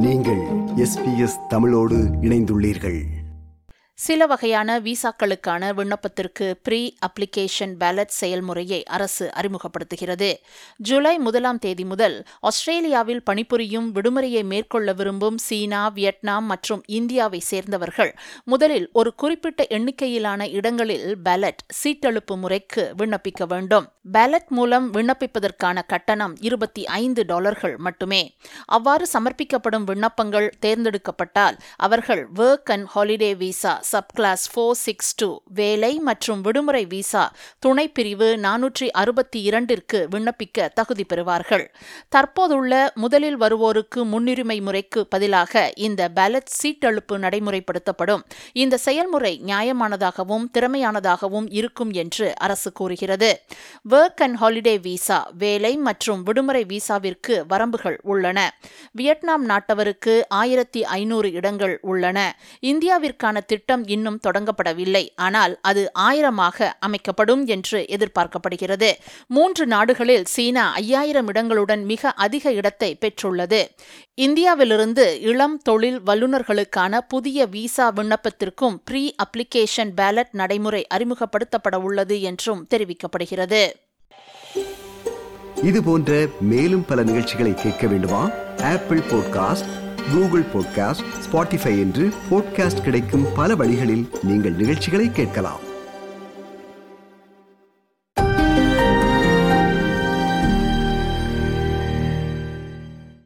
நீங்கள் எஸ்பிஎஸ் தமிழோடு இணைந்துள்ளீர்கள் சில வகையான விசாக்களுக்கான விண்ணப்பத்திற்கு ப்ரீ அப்ளிகேஷன் பேலட் செயல்முறையை அரசு அறிமுகப்படுத்துகிறது ஜூலை முதலாம் தேதி முதல் ஆஸ்திரேலியாவில் பணிபுரியும் விடுமுறையை மேற்கொள்ள விரும்பும் சீனா வியட்நாம் மற்றும் இந்தியாவை சேர்ந்தவர்கள் முதலில் ஒரு குறிப்பிட்ட எண்ணிக்கையிலான இடங்களில் பேலட் சீட்டெழுப்பு முறைக்கு விண்ணப்பிக்க வேண்டும் பேலட் மூலம் விண்ணப்பிப்பதற்கான கட்டணம் இருபத்தி ஐந்து டாலர்கள் மட்டுமே அவ்வாறு சமர்ப்பிக்கப்படும் விண்ணப்பங்கள் தேர்ந்தெடுக்கப்பட்டால் அவர்கள் work and holiday visa subclass four six two வேலை மற்றும் விடுமுறை விசா துணை பிரிவு நானூற்றி அறுபத்தி இரண்டிற்கு விண்ணப்பிக்க தகுதி பெறுவார்கள் தற்போதுள்ள முதலில் வருவோருக்கு முன்னுரிமை முறைக்கு பதிலாக இந்த பேலட் சீட்டெழுப்பு நடைமுறைப்படுத்தப்படும் இந்த செயல்முறை நியாயமானதாகவும் திறமையானதாகவும் இருக்கும் என்று அரசு கூறுகிறது ஒர்க் அண்ட் ஹாலிடே விசா வேலை மற்றும் விடுமுறை விசாவிற்கு வரம்புகள் உள்ளன வியட்நாம் நாட்டவருக்கு ஆயிரத்தி ஐநூறு இடங்கள் உள்ளன இந்தியாவிற்கான திட்டம் இன்னும் தொடங்கப்படவில்லை ஆனால் அது ஆயிரமாக அமைக்கப்படும் என்று எதிர்பார்க்கப்படுகிறது மூன்று நாடுகளில் சீனா ஐயாயிரம் இடங்களுடன் மிக அதிக இடத்தை பெற்றுள்ளது இந்தியாவிலிருந்து இளம் தொழில் வல்லுநர்களுக்கான புதிய விசா விண்ணப்பத்திற்கும் ப்ரீ அப்ளிகேஷன் பேலட் நடைமுறை அறிமுகப்படுத்தப்பட உள்ளது என்றும் தெரிவிக்கப்படுகிறது இது போன்ற மேலும் பல நிகழ்ச்சிகளை கேட்க வேண்டுமா Apple podcast Google podcast Spotify என்று பாட்காஸ்ட் கிடைக்கும் பல வழிகளில் நீங்கள் நிகழ்ச்சிகளை கேட்கலாம்